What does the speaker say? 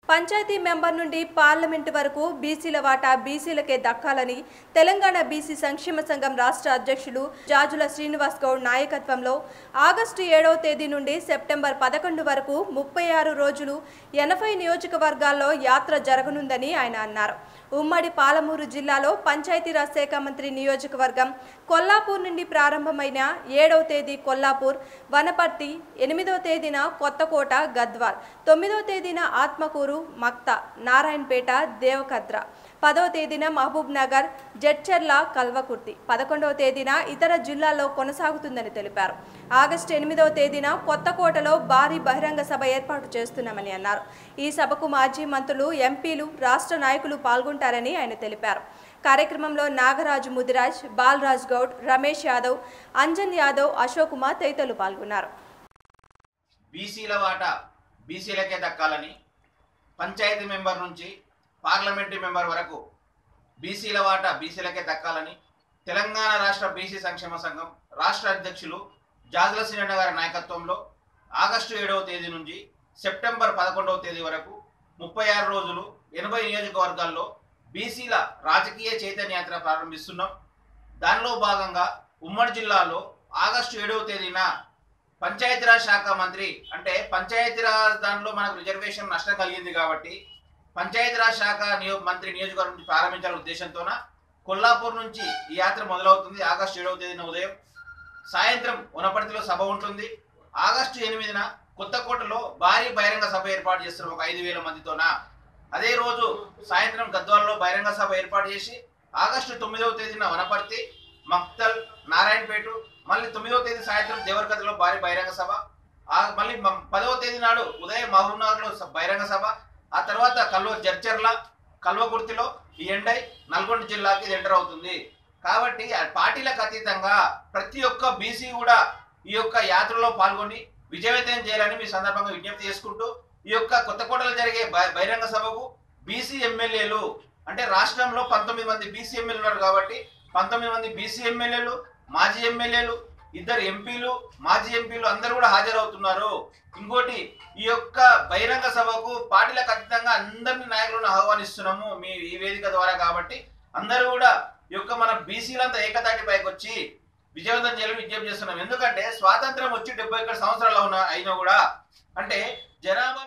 panchayat member నుండి parliament వరకు బీసీల వాటా బీసీలకే దక్కాలని తెలంగాణ బీసీ సంక్షేమ సంఘం రాష్ట్ర అధ్యక్షులు జాజుల శ్రీనివాస్ గౌడ్ నాయకత్వంలో ఆగస్టు ఏడవ తేదీ నుండి సెప్టెంబర్ పదకొండు వరకు ముప్పై ఆరు రోజులు ఎనభై నియోజకవర్గాల్లో యాత్ర జరగనుందని ఆయన అన్నారు ఉమ్మడి పాలమూరు జిల్లాలో పంచాయతీరాజ్ శాఖ మంత్రి నియోజకవర్గం కొల్లాపూర్ నుండి ప్రారంభమైన ఏడవ తేదీ కొల్లాపూర్ వనపర్తి ఎనిమిదవ తేదీన కొత్తకోట గద్వాల్ తొమ్మిదవ తేదీన ఆత్మకూరు మక్త నారాయణపేట దేవకద్ర పదవ తేదీన మహబూబ్ నగర్ జడ్చర్ల కల్వకుర్తి పదకొండవ తేదీన ఇతర జిల్లాల్లో కొనసాగుతుందని తెలిపారు ఆగస్టు ఎనిమిదవ తేదీన కొత్తకోటలో భారీ బహిరంగ సభ ఏర్పాటు చేస్తున్నామని అన్నారు ఈ సభకు మాజీ మంత్రులు ఎంపీలు రాష్ట్ర నాయకులు పాల్గొంటారని ఆయన తెలిపారు కార్యక్రమంలో నాగరాజు ముదిరాజ్ బాలరాజ్ గౌడ్ రమేష్ యాదవ్ అంజన్ యాదవ్ అశోక్ కుమార్ తదితరులు పాల్గొన్నారు బీసీల వాటా బీసీలకే దక్కాలని పంచాయతీ మెంబర్ నుంచి పార్లమెంటరీ మెంబర్ వరకు బీసీల వాటా బీసీలకే దక్కాలని తెలంగాణ రాష్ట్ర బీసీ సంక్షేమ సంఘం రాష్ట్ర అధ్యక్షులు జాజుల శ్రీనన్న గారి నాయకత్వంలో ఆగస్టు ఏడవ తేదీ నుంచి సెప్టెంబర్ పదకొండవ తేదీ వరకు ముప్పై ఆరు రోజులు ఎనభై నియోజకవర్గాల్లో బీసీల రాజకీయ చైతన్య యాత్ర ప్రారంభిస్తున్నాం దానిలో భాగంగా ఉమ్మడి జిల్లాలో ఆగస్టు ఏడవ తేదీన పంచాయతీరాజ్ శాఖ మంత్రి అంటే పంచాయతీరాజ్ దానిలో మనకు రిజర్వేషన్ నష్టం కలిగింది కాబట్టి పంచాయతీరాజ్ శాఖ నియో మంత్రి నియోజకవర్గం నుంచి ప్రారంభించాలనే ఉద్దేశంతోన కొల్లాపూర్ నుంచి ఈ యాత్ర మొదలవుతుంది ఆగస్టు ఏడవ తేదీన ఉదయం సాయంత్రం వనపర్తిలో సభ ఉంటుంది ఆగస్టు ఎనిమిదిన కొత్తకోటలో భారీ బహిరంగ సభ ఏర్పాటు చేస్తున్నారు ఒక ఐదు వేల మందితోన అదే రోజు సాయంత్రం గద్వాలలో బహిరంగ సభ ఏర్పాటు చేసి ఆగస్టు తొమ్మిదవ తేదీన వనపర్తి మక్తల్ నారాయణపేట మళ్ళీ తొమ్మిదవ తేదీ సాయంత్రం దేవరకథలో భారీ బహిరంగ సభ ఆ మళ్ళీ మ- పదవ తేదీ నాడు ఉదయం మహబూబ్నగర్లో స- బహిరంగ సభ ఆ తర్వాత కల్వ జర్చర్ల కల్వకుర్తిలో ఈ ఎండై నల్గొండ జిల్లాకి ఇది ఎంటర్ అవుతుంది కాబట్టి ఆ పార్టీలకు అతీతంగా ప్రతి ఒక్క బీసీ కూడా ఈ యొక్క యాత్రలో పాల్గొని విజయవంతం చేయాలని మీ సందర్భంగా విజ్ఞప్తి చేసుకుంటూ ఈ యొక్క కొత్తకోటలో జరిగే బ- బహిరంగ సభకు బీసీ ఎమ్మెల్యేలు అంటే రాష్ట్రంలో పంతొమ్మిది మంది బీసీ ఎమ్మెల్యేలు ఉన్నారు కాబట్టి పంతొమ్మిది మంది బీసీ ఎమ్మెల్యేలు మాజీ ఎమ్మెల్యేలు ఇద్దరు ఎంపీలు మాజీ ఎంపీలు అందరూ కూడా హాజరవుతున్నారు ఇంకోటి ఈ యొక్క బహిరంగ సభకు పార్టీలకు అతీతంగా అందరినీ నాయకులను ఆహ్వానిస్తున్నాము మీ ఈ వేదిక ద్వారా కాబట్టి అందరూ కూడా ఈ యొక్క మన బీసీలంతా ఏకతాటి పైకి వచ్చి విజయవంతం చేయాలని విజ్ఞప్తి చేస్తున్నాం ఎందుకంటే స్వాతంత్రం వచ్చి డెబ్బై ఒక్క సంవత్సరాలు ఉన్న అయినా కూడా అంటే జనాభా